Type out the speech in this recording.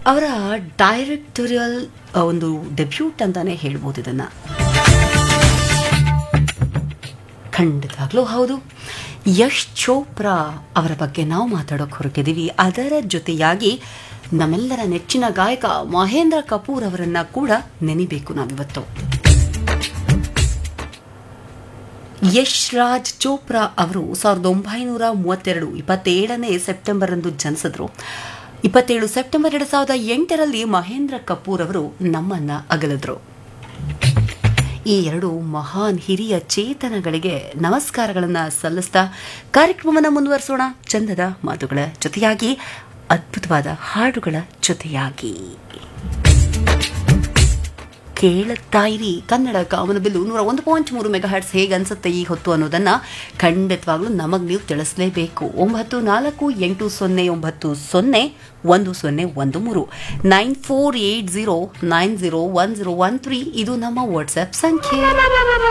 ಅವರ ಡೈರೆಕ್ಟೋರಿಯಲ್ ಒಂದು ಡೆಬ್ಯೂಟ್ ಅಂತಾನೆ ಹೇಳ್ಬೋದು ಇದನ್ನ ಖಂಡಿತವಾಗ್ಲೂ ಹೌದು ಯಶ್ ಚೋಪ್ರಾ ಅವರ ಬಗ್ಗೆ ನಾವು ಮಾತಾಡೋಕೆ ಹೊರಟಿದ್ದೀವಿ ಅದರ ಜೊತೆಯಾಗಿ ನಮ್ಮೆಲ್ಲರ ನೆಚ್ಚಿನ ಗಾಯಕ ಮಹೇಂದ್ರ ಕಪೂರ್ ಅವರನ್ನ ಕೂಡ ನೆನಿಬೇಕು ನಾವಿವತ್ತು ಯಶ್ ರಾಜ್ ಚೋಪ್ರಾ ಅವರು ಸಾವಿರದ ಒಂಬೈನೂರ ಮೂವತ್ತೆರಡು ಇಪ್ಪತ್ತೇಳನೇ ಸೆಪ್ಟೆಂಬರ್ ಅಂದು ಜನಿಸಿದ್ರು ಇಪ್ಪತ್ತೇಳು ಸೆಪ್ಟೆಂಬರ್ ಎರಡು ಸಾವಿರದ ಎಂಟರಲ್ಲಿ ಮಹೇಂದ್ರ ಕಪೂರ್ ಅವರು ನಮ್ಮನ್ನ ಅಗಲಿದ್ರು ಈ ಎರಡು ಮಹಾನ್ ಹಿರಿಯ ಚೇತನಗಳಿಗೆ ನಮಸ್ಕಾರಗಳನ್ನ ಸಲ್ಲಿಸ್ತಾ ಕಾರ್ಯಕ್ರಮವನ್ನು ಮುಂದುವರಿಸೋಣ ಚಂದದ ಮಾತುಗಳ ಜೊತೆಯಾಗಿ ಅದ್ಭುತವಾದ ಹಾಡುಗಳ ಜೊತೆಯಾಗಿ ಕೇಳುತ್ತಾ ಇರಿ ಕನ್ನಡ ಕಾಮನಬಿಲ್ಲು ನೂರ ಒಂದು ಪಾಯಿಂಟ್ ಮೂರು ಮೆಗಾ ಹರ್ಟ್ಸ್ ಹೇಗೆ ಅನ್ಸುತ್ತೆ ಈ ಹೊತ್ತು ಅನ್ನೋದನ್ನ ಖಂಡಿತವಾಗ್ಲೂ ನಮಗೆ ನೀವು ತಿಳಿಸಲೇಬೇಕು ಒಂಬತ್ತು ನಾಲ್ಕು ಎಂಟು ಸೊನ್ನೆ ಒಂಬತ್ತು ಸೊನ್ನೆ ಒಂದು ಸೊನ್ನೆ ಒಂದು ಮೂರು nine four eight zero nine zero one zero one three ಇದು ನಮ್ಮ ವಾಟ್ಸ್ಆಪ್ ಸಂಖ್ಯೆ